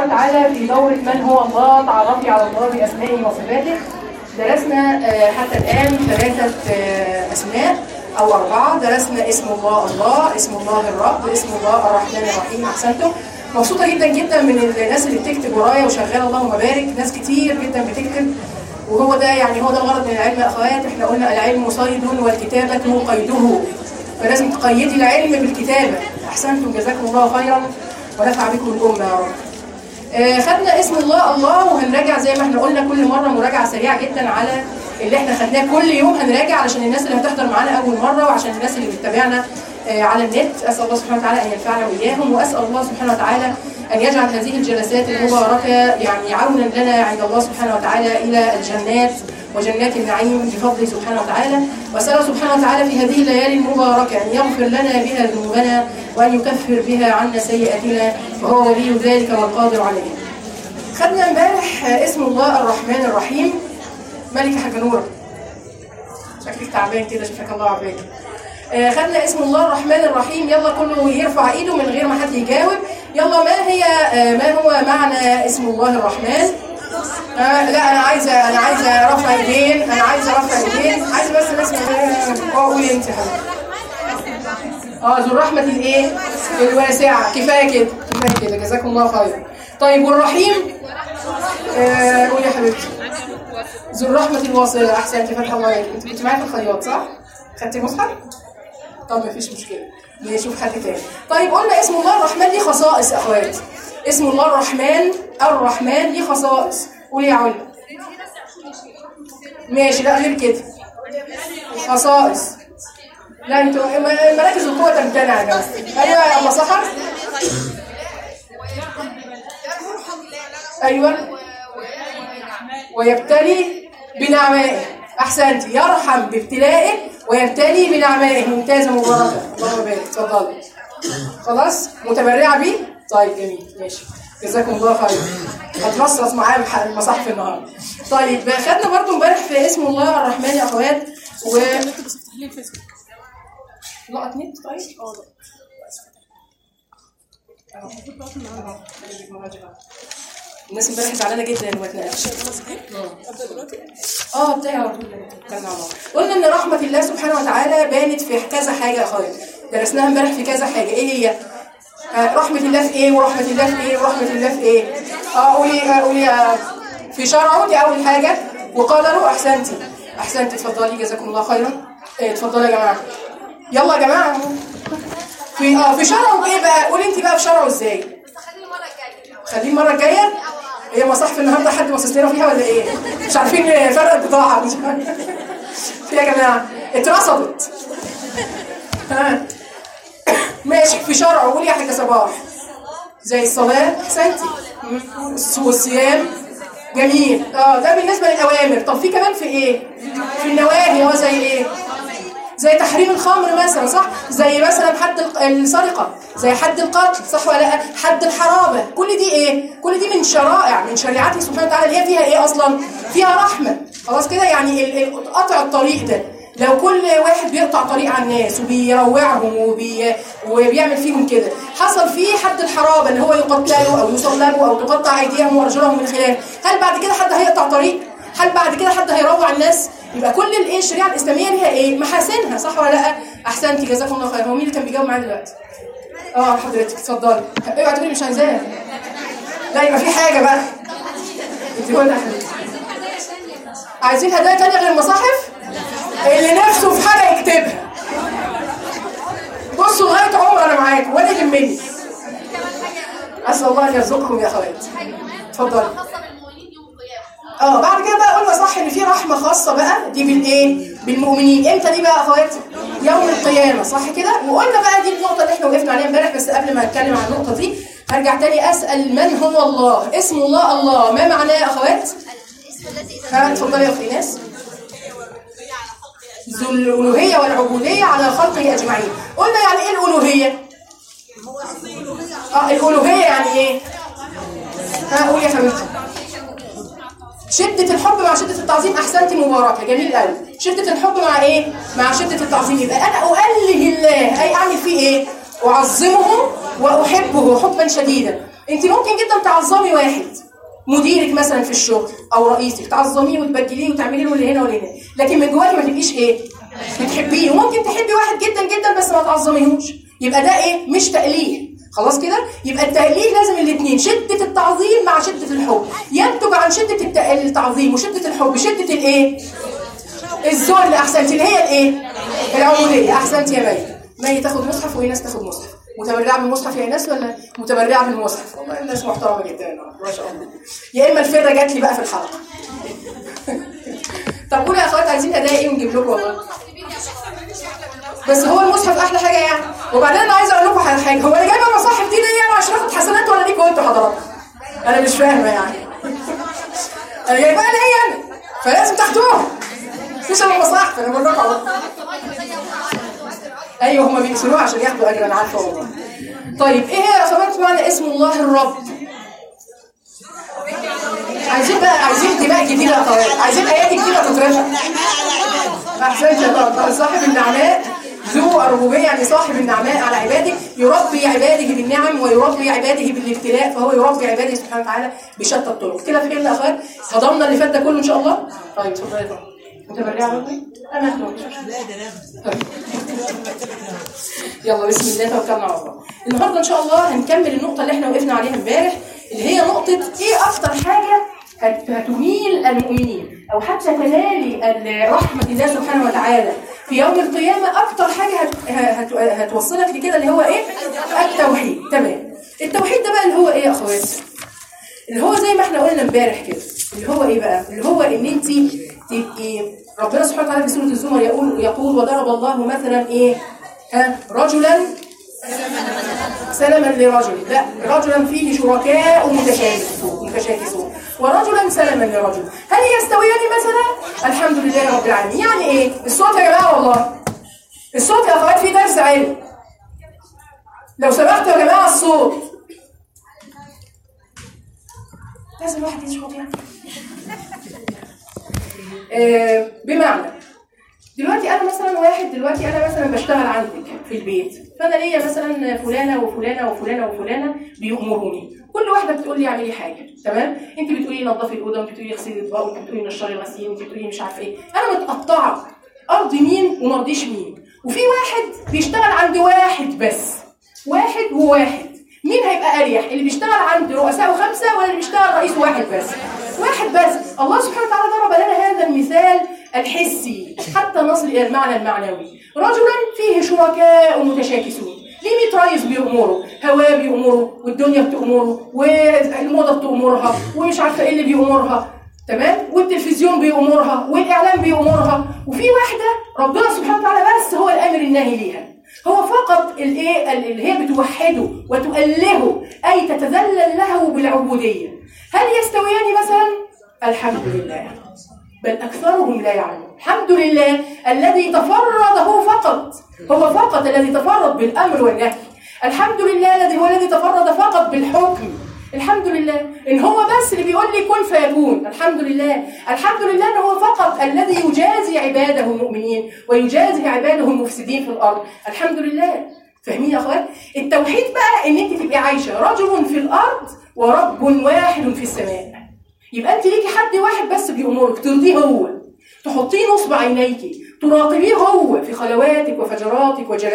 وتعالى في دورة من هو الله تعرفي على الله بأسمائه وصفاته درسنا آه، حتى الآن ثلاثة آه، أسماء أو أربعة درسنا اسم الله الله اسم الله الرب اسم الله الرحمن الرحيم أحسنتم مبسوطة جدا جدا من الناس اللي بتكتب ورايا وشغالة اللهم بارك ناس كتير جدا بتكتب وهو ده يعني هو ده الغرض من العلم يا اخوات احنا قلنا العلم صيد والكتابة قيده فلازم تقيدي العلم بالكتابة احسنتم جزاكم الله خيرا ونفع بكم الامة يا رب آه، خدنا اسم الله الله وهنراجع زي ما احنا قلنا كل مرة مراجعة سريعة جدا على اللي احنا خدناه كل يوم هنراجع علشان الناس اللي هتحضر معانا أول مرة وعشان الناس اللي بتتابعنا آه، على النت أسأل الله سبحانه وتعالى أن ينفعنا وإياهم وأسأل الله سبحانه وتعالى أن يجعل هذه الجلسات المباركة يعني عونا لنا عند الله سبحانه وتعالى إلى الجنات وجنات النعيم بفضله سبحانه وتعالى وأسأله سبحانه وتعالى في هذه الليالي المباركة أن يغفر لنا بها ذنوبنا وأن يكفر بها عنا سيئاتنا وهو ولي ذلك والقادر عليه خدنا امبارح اسم الله الرحمن الرحيم ملك يا حاجة نورة شكلك تعبان كده شفاك الله عافاك آه، خدنا اسم الله الرحمن الرحيم يلا كله يرفع ايده من غير ما حد يجاوب يلا ما هي آه، ما هو معنى اسم الله الرحمن آه لا انا عايزه انا عايزه رفع ايدين انا عايزه رفع ايدين عايزه بس الناس اه قولي انت يا حبيبتي اه ذو الرحمه الايه الواسعه كفايه كده كفايه كده جزاكم الله خيرا طيب والرحيم آه قولي يا حبيبتي ذو الرحمه الواصله احسنتي فتح الله عليك انت كنت معايا في الخياط صح خدتي مصحف طب مفيش مشكله نشوف حد تاني طيب قلنا اسم الله الرحمن ليه خصائص يا اخوات اسم الله الرحمن الرحمن ليه خصائص قولي يا علي ماشي لا غير كده خصائص لا انتوا م- مراكز القوة تمتنع يا جماعة ايوه يا ابو سحر ايوه ويبتلي بنعمائه احسنتي يرحم بابتلائه ويبتلي بنعمائه ممتازه مباركه اللهم بارك اتفضلي خلاص متبرعه بيه طيب جميل ماشي جزاكم الله خير هترصص معايا بح- المصاحف النهارده طيب خدنا برضو امبارح في اسم الله الرحمن يا اخوات و لقط نت طيب اه لقط. أهو. الناس امبارح زعلانه جدا وما اتناقش اه بتاعي على طول كان على بعض. قلنا ان رحمه الله سبحانه وتعالى بانت في كذا حاجه يا اخويا درسناها امبارح في كذا حاجه ايه هي آه رحمه الله في ايه ورحمه الله في ايه ورحمه الله في ايه اه قولي آه قولي آه في شرعه دي اول حاجه وقال له احسنتي احسنتي اتفضلي جزاكم الله خيرا إيه اتفضلي يا جماعه يلا يا جماعه في اه في شرعه ايه بقى قولي انت بقى في شرعه ازاي خليه المره الجايه هي مصاحف النهارده حد باصص لنا فيها ولا ايه مش عارفين فرق البضاعه مش عارف. في يا جماعه اترصدت ها ماشي في شرع قول يا حاجه صباح زي الصلاه احسنتي مم. والصيام جميل اه ده بالنسبه للاوامر طب في كمان في ايه في النواهي هو زي ايه زي تحريم الخمر مثلا صح زي مثلا حد الق- السرقه زي حد القتل صح ولا لا حد الحرابه كل دي ايه كل دي من شرائع من شريعته سبحانه وتعالى اللي هي فيها ايه اصلا فيها رحمه خلاص كده يعني ال- ال- قطع الطريق ده لو كل واحد بيقطع طريق على الناس وبيروعهم وبي... وبيعمل فيهم كده حصل فيه حد الحرابه اللي هو يقتلوا او يصلبوا او تقطع ايديهم وارجلهم من خلاف هل بعد كده حد هيقطع طريق هل بعد كده حد هيروع الناس يبقى كل الايه الشريعه الاسلاميه ليها ايه محاسنها صح ولا لا احسنتي جزاكم الله خير هو مين اللي كان بيجاوب معايا دلوقتي اه حضرتك اتفضلي اوعي تقولي مش عايزاها لا يبقى في حاجه بقى انت قولي يا حبيبتي عايزين هدايا تانية غير المصاحف اللي نفسه في حاجه يكتبها بصوا لغايه عمر انا معاكم ولا يهمني اسال الله ان يرزقكم يا اخوات اتفضلي خاصة بالمؤمنين يوم القيامة اه بعد كده بقى قلنا صح ان في رحمه خاصه بقى دي بالايه بالمؤمنين امتى دي بقى يا اخواتي يوم القيامه صح كده وقلنا بقى دي النقطه اللي احنا وقفنا عليها امبارح بس قبل ما اتكلم عن النقطه دي هرجع تاني اسال من هو الله اسم الله الله ما معناه يا اخوات الاسم الذي إذا ها اتفضلي يا اختي ايناس ذو الالوهيه والعبوديه على خلقه اجمعين قلنا يعني ايه الالوهيه اه الالوهيه يعني ايه ها قولي يا حبيبتي شدة الحب مع شدة التعظيم أحسنتي مباركة جميل قوي شدة الحب مع إيه؟ مع شدة التعظيم يبقى أنا أؤله الله أي أعمل فيه إيه؟ أعظمه وأحبه حبا شديدا انت ممكن جدا تعظمي واحد مديرك مثلا في الشغل او رئيسك تعظميه وتبجليه وتعملي له اللي هنا واللي هنا لكن من جواكي ما تبقيش ايه بتحبيه وممكن تحبي واحد جدا جدا بس ما تعظميهوش يبقى ده ايه مش تأليه خلاص كده يبقى التأليه لازم الاثنين شدة التعظيم مع شدة الحب ينتج عن شدة الت- التعظيم وشدة الحب شدة الايه الذل احسنتي اللي هي الايه العبودية احسنتي يا مي مي تاخد مصحف وايناس تاخد مصحف متبرعه بالمصحف يا ايناس ولا متبرعه بالمصحف والله الناس محترمه جدا ما شاء الله يا اما الفره جات لي بقى في الحلقه طب قولوا يا اخوات عايزين هدايا ايه ونجيب لكم والله بس هو المصحف احلى حاجه يعني وبعدين انا عايزه اقول لكم على حاجه هو انا جايبه المصاحف دي ليه يعني عشان اخد حسنات ولا ليكوا انتوا حضراتكم انا مش فاهمه يعني انا جايباها ليا انا فلازم تاخدوها مفيش الا المصاحف انا بقول لكم أهو. ايوه هما بيكسروها عشان ياخدوا اجر انا عارفه والله طيب ايه هي يا اخوات معنى اسم الله الرب عايزين بقى عايزين دماء جديده يا اخوات عايزين ايات جديده تترفع احسنت يا طارق صاحب النعماء ذو الربوبيه يعني صاحب النعماء على عباده يربي عباده بالنعم ويربي عباده بالابتلاء فهو يربي عباده سبحانه وتعالى بشتى الطرق كده في يا اخوات هضمنا اللي فات ده كله ان شاء الله طيب اتفضلي يا طارق متبرعه برضه انا هاخده مش مشكلة. يلا بسم الله توكلنا على الله النهارده ان شاء الله هنكمل النقطه اللي احنا وقفنا عليها امبارح اللي هي نقطه ايه اكتر حاجه هت- هتميل المؤمنين او حتى تنالي ال- رحمه الله سبحانه وتعالى في يوم القيامه اكتر حاجه هت... هت... هتوصلك لكده اللي هو ايه التوحيد تمام التوحيد ده بقى اللي هو ايه يا اخوات اللي هو زي ما احنا قلنا امبارح كده اللي هو ايه بقى اللي هو ان انت تبقي ربنا سبحانه وتعالى في سوره الزمر يقول يقول وضرب الله مثلا ايه ها رجلا سلما لرجل لا رجلا فيه شركاء متشاكسون متشاكسون ورجلا سلما لرجل هل يستويان مثلا الحمد لله رب العالمين يعني ايه الصوت يا جماعه والله الصوت يا اخوات فيه درس علم لو سمحتوا يا جماعه الصوت لازم الواحد يشخط يعني آه، بمعنى دلوقتي انا مثلا واحد دلوقتي انا مثلا بشتغل عندك في البيت فانا ليا مثلا فلانه وفلانه وفلانه وفلانه بيأمروني كل واحده بتقول لي اعملي حاجه تمام انت بتقولي نظفي الاوضه وانت بتقولي اغسلي الاطباق وانت بتقولي نشري الغسيل وانت بتقولي مش عارفه ايه انا متقطعه ارضي مين وما ارضيش مين وفي واحد بيشتغل عند واحد بس واحد وواحد مين هيبقى اريح اللي بيشتغل عند رؤساء خمسه ولا اللي بيشتغل رئيس واحد بس واحد بس الله سبحانه وتعالى ضرب لنا هذا المثال الحسي حتى نصل الى المعنى المعنوي رجلا فيه شركاء متشاكسون ليه 100 رئيس بيأمروا هواه بيأمروا والدنيا بتأمره والموضة بتأمرها ومش عارفة ايه اللي بيأمرها تمام والتلفزيون بيأمرها والإعلام بيأمرها وفي واحدة ربنا سبحانه وتعالى بس هو الأمر الناهي ليها هو فقط الايه اللي هي بتوحده وتؤلهه اي تتذلل له بالعبوديه هل يستويان مثلا الحمد لله بل اكثرهم لا يعلمون الحمد لله الذي تفرد هو فقط هو فقط الذي تفرد بالامر والنهي الحمد لله الذي هو الذي تفرد فقط بالحكم الحمد لله ان هو بس اللي بيقول لي كن فيكون الحمد لله الحمد لله ان هو فقط الذي يجازي عباده المؤمنين ويجازي عباده المفسدين في الارض الحمد لله فاهمين يا اخوات التوحيد بقى ان انت تبقي عايشه رجل في الارض ورب واحد في السماء يبقى انت ليكي حد واحد بس بيأمرك ترضيه هو تحطيه نصب عينيكي تراقبيه هو في خلواتك وفجراتك وجلالاتك